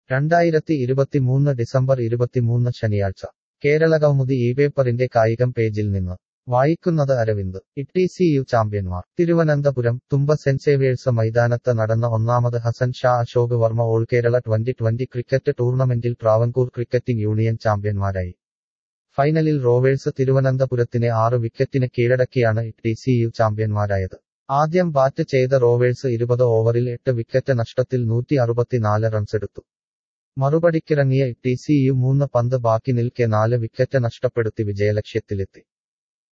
രണ്ടായിരത്തി ഇരുപത്തിമൂന്ന് ഡിസംബർ ഇരുപത്തിമൂന്ന് ശനിയാഴ്ച കേരള കൗമുദി ഈ പേപ്പറിന്റെ കായികം പേജിൽ നിന്ന് വായിക്കുന്നത് അരവിന്ദ് ഇട്ടിസിയു ചാമ്പ്യന്മാർ തിരുവനന്തപുരം തുമ്പ സെന്റ് സേവിയേഴ്സ് മൈതാനത്ത് നടന്ന ഒന്നാമത് Hasan Shah Ashok Varma all Kerala twenty twenty cricket ടൂർണമെന്റിൽ ട്രാവൻകൂർ ക്രിക്കറ്റിംഗ് യൂണിയൻ ചാമ്പ്യന്മാരായി ഫൈനലിൽ റോവേഴ്സ് തിരുവനന്തപുരത്തിനെ ആറ് വിക്കറ്റിന് കീഴടക്കിയാണ് ടിസിയു ചാമ്പ്യന്മാരായത് ആദ്യം ബാറ്റ് ചെയ്ത റോവേഴ്സ് ഇരുപത് ഓവറിൽ എട്ട് വിക്കറ്റ് നഷ്ടത്തിൽ നൂറ്റി അറുപത്തിനാല് റൺസെടുത്തു മറുപടിക്കിറങ്ങിയ ടിസിയു മൂന്ന് പന്ത് ബാക്കി നിൽക്കെ നാല് വിക്കറ്റ് നഷ്ടപ്പെടുത്തി വിജയലക്ഷ്യത്തിലെത്തി